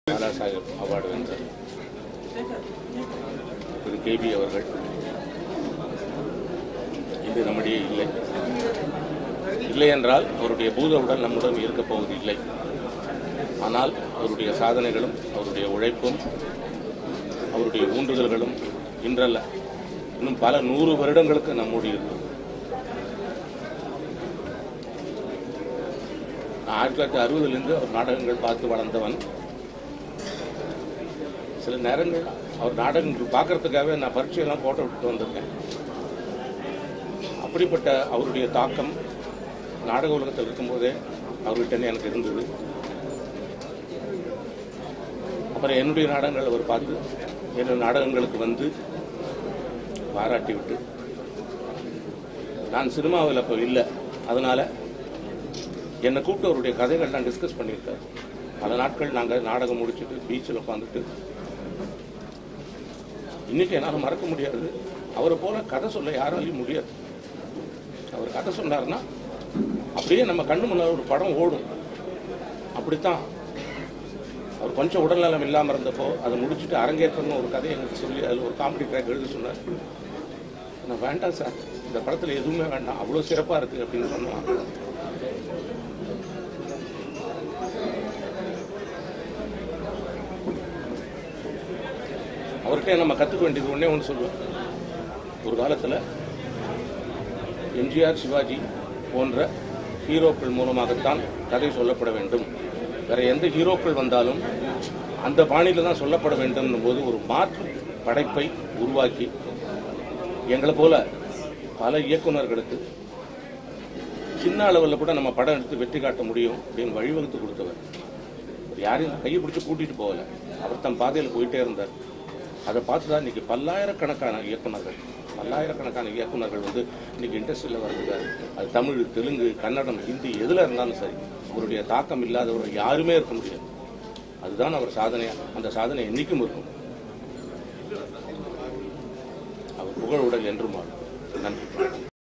தாதா Saheb award வென்ற திரு KP அவர்கள் இன்று நம்மிடையே இல்லை இல்லை என்றால் அவருடைய பூத உடல் நம்முடன் இருக்கப் போவது இல்லை ஆனால் அவருடைய சாதனைகளும் அவருடைய உழைப்பும் அவருடைய ஊன்றுதல்களும் இன்றல்ல இன்னும் பல நூறு வருடங்களுக்கு நம்முடைய இருக்கும் நான் ஆயிரத்தி தொள்ளாயிரத்தி அறுபதுலேருந்து அவர் நாடகங்கள் பார்த்து வளர்ந்தவன் சில நேரங்கள் அவர் நாடகங்கள் பார்க்கறதுக்காகவே நான் பரீட்சையெல்லாம் போட்டோ விட்டு வந்திருக்கேன் அப்படிப்பட்ட அவருடைய தாக்கம் நாடக உலகத்தில் இருக்கும்போதே அவர்கிட்ட எனக்கு இருந்தது அப்புறம் என்னுடைய நாடகங்கள் அவர் பார்த்து என்னுடைய நாடகங்களுக்கு வந்து பாராட்டி விட்டு நான் சினிமாவில் அப்போ இல்லை அதனால என்னை கூப்பிட்டு அவருடைய கதைகள்லாம் டிஸ்கஸ் பண்ணியிருக்காரு பல நாட்கள் நாங்கள் நாடகம் முடிச்சுட்டு பீச்சில் உட்காந்துட்டு இன்னைக்கு என்னால் மறக்க முடியாது அவரை போல கதை சொல்ல யாராலையும் முடியாது அவர் கதை சொன்னார்னா அப்படியே நம்ம கண்ணு முன்னாடி ஒரு படம் ஓடும் அப்படித்தான் அவர் கொஞ்சம் உடல்நலம் இல்லாமல் இருந்தப்போ அதை முடிச்சுட்டு அரங்கேற்றம்னு ஒரு கதையை எனக்கு சொல்லி அதில் ஒரு காமெடி ட்ராக் எழுத சொன்னார் நான் வேண்டாம் சார் இந்த படத்தில் எதுவுமே வேண்டாம் அவ்வளோ சிறப்பாக இருக்குது அப்படின்னு சொன்னான் அவர்கிட்ட நம்ம கற்றுக்க வேண்டியது ஒன்றே ஒன்று சொல்லுவேன் ஒரு காலத்தில் எம்ஜிஆர் சிவாஜி போன்ற ஹீரோக்கள் மூலமாகத்தான் கதை சொல்லப்பட வேண்டும் வேற எந்த ஹீரோக்கள் வந்தாலும் அந்த பாணியில் தான் சொல்லப்பட வேண்டும் போது ஒரு மாற்று படைப்பை உருவாக்கி எங்களை போல பல இயக்குனர்களுக்கு சின்ன அளவில் கூட நம்ம படம் எடுத்து வெற்றி காட்ட முடியும் அப்படின்னு வழிவகுத்து கொடுத்தவர் அவர் யாரையும் கையை பிடிச்சி கூட்டிட்டு போகல அவர் தன் பாதையில் போயிட்டே இருந்தார் அதை பார்த்து தான் இன்னைக்கு பல்லாயிரக்கணக்கான இயக்குனர்கள் பல்லாயிரக்கணக்கான இயக்குனர்கள் வந்து இன்னைக்கு இண்டஸ்ட்ரியில் வருதுங்க அது தமிழ் தெலுங்கு கன்னடம் ஹிந்தி எதில் இருந்தாலும் சரி அவருடைய தாக்கம் இல்லாதவர் யாருமே இருக்க முடியாது அதுதான் அவர் சாதனை அந்த சாதனை என்னைக்கும் இருக்கும் அவர் புகழ் உடல் என்றும் வாழும். நன்றி